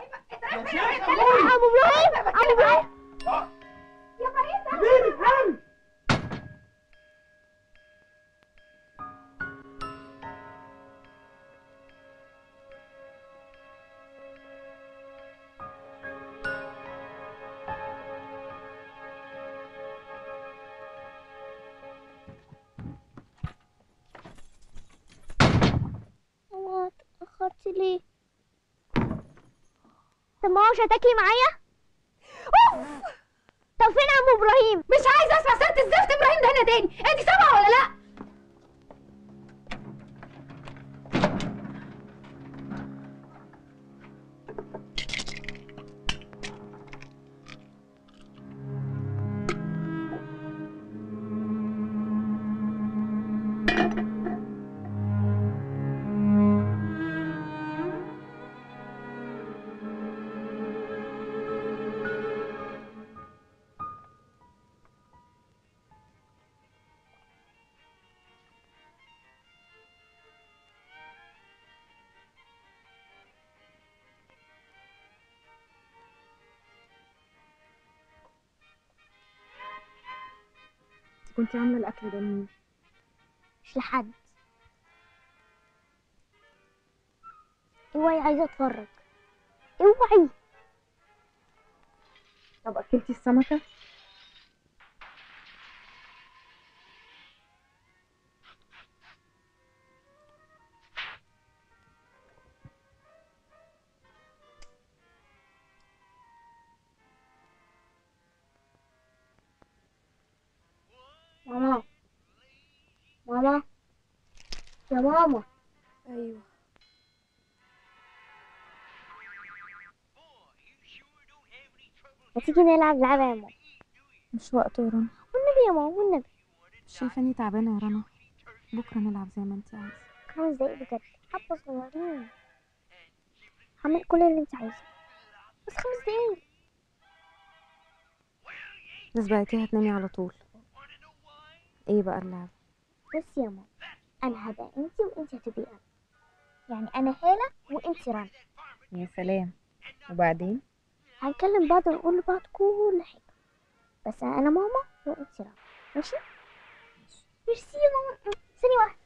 ابو ابراهيم ابو ابراهيم يا فريدة ماما اتأخرت ليه؟ طب ماما مش هتاكلي معايا؟ اوف طب فين عم ابراهيم؟ مش عايزة اسمع سيرة الزفت ابراهيم ده هنا تاني انت سامعة ولا لا؟ كنت عامله الاكل ده لمين مش لحد اوعي عايزة اتفرج اوعي طب اكلتي السمكه ماما ماما يا ماما ايوه ما تيجي نلعب لعبة يا ماما مش وقت يا رنا والنبي يا ماما والنبي شايفه اني تعبانه يا رنا بكره نلعب زي ما انت عايزه خمس دقايق بجد حبة صغيرين هعمل كل اللي انت عايزه بس خمس دقايق بس بقيتي هتنامي على طول ايه بقى اللعبه بصي يا ماما انا هبقى انت وانت هتبقي انا يعني انا هالة وانت رنا يا سلام وبعدين هنكلم بعض ونقول لبعض كل حاجة بس انا ماما وانت رنا ماشي ميرسي يا ماما ثانية واحدة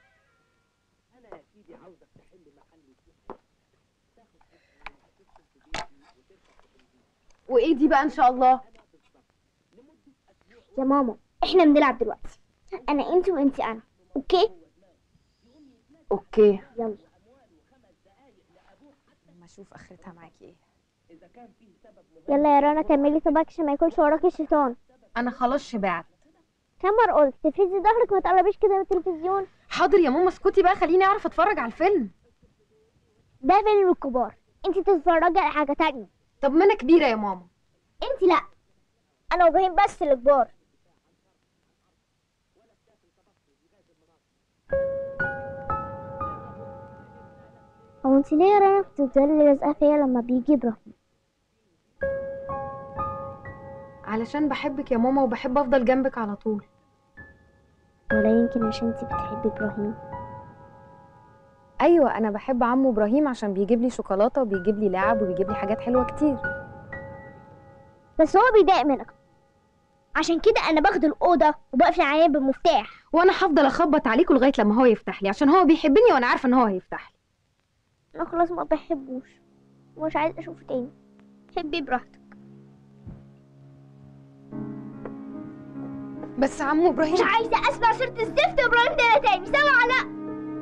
وايه دي بقى ان شاء الله؟ يا ماما احنا بنلعب دلوقتي انا انت وانت انا اوكي اوكي يلا لما اشوف اخرتها معاكي ايه يلا يا رنا كملي طبقك عشان ما يكونش وراكي الشيطان انا خلاص شبعت كم مرة قلت تفرزي ظهرك ما تقلبيش كده من التلفزيون حاضر يا ماما اسكتي بقى خليني اعرف اتفرج على الفيلم ده فيلم الكبار انت تتفرجي على حاجة تانية طب ما انا كبيرة يا ماما انت لا انا وابراهيم بس اللي كبار هو انت ليه يا رنا بتفضلي لازقة فيا لما بيجي ابراهيم علشان بحبك يا ماما وبحب افضل جنبك على طول ولا يمكن عشان انت بتحبي ابراهيم ايوه انا بحب عمو ابراهيم عشان بيجيب لي شوكولاته وبيجيب لي لعب وبيجيب لي حاجات حلوه كتير بس هو بيضايق منك عشان كده انا باخد الاوضه وبقفل عليه بالمفتاح وانا هفضل اخبط عليكوا لغايه لما هو يفتح لي عشان هو بيحبني وانا عارفه ان هو هيفتح لي انا خلاص ما بحبوش ومش عايز اشوفه تاني حبي براحتك بس عمو ابراهيم مش عايزه اسمع سيره الزفت ابراهيم ده تاني سامع لا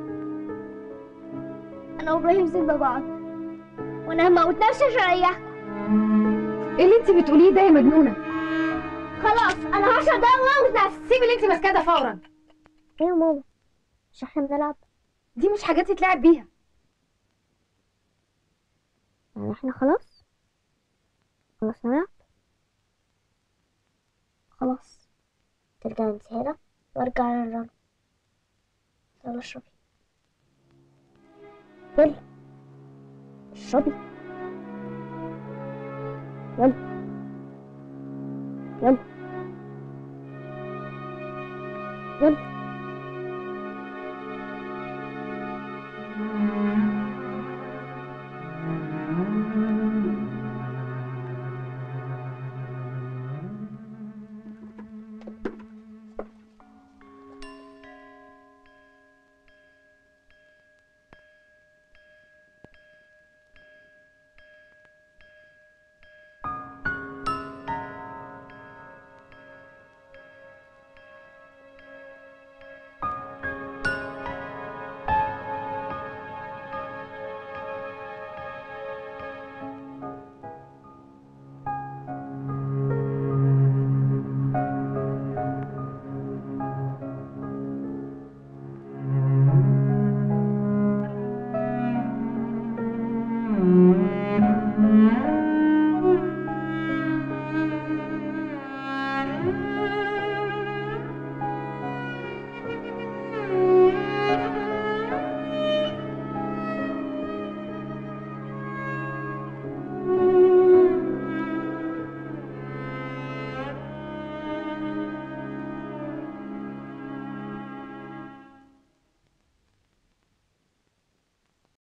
انا وابراهيم سيبنا بعض وانا هموت نفسي عشان اريحكم ايه اللي انت بتقوليه ده يا مجنونه خلاص انا هشرب ده واموت نفسي سيبي اللي انت ماسكاه ده فورا ايه يا ماما مش احنا بنلعب دي مش حاجات يتلعب بيها يعني احنا خلاص خلاص نلعب خلاص ترجع انت هنا وارجع للرن يلا اشربي يلا اشربي يلا يلا يلا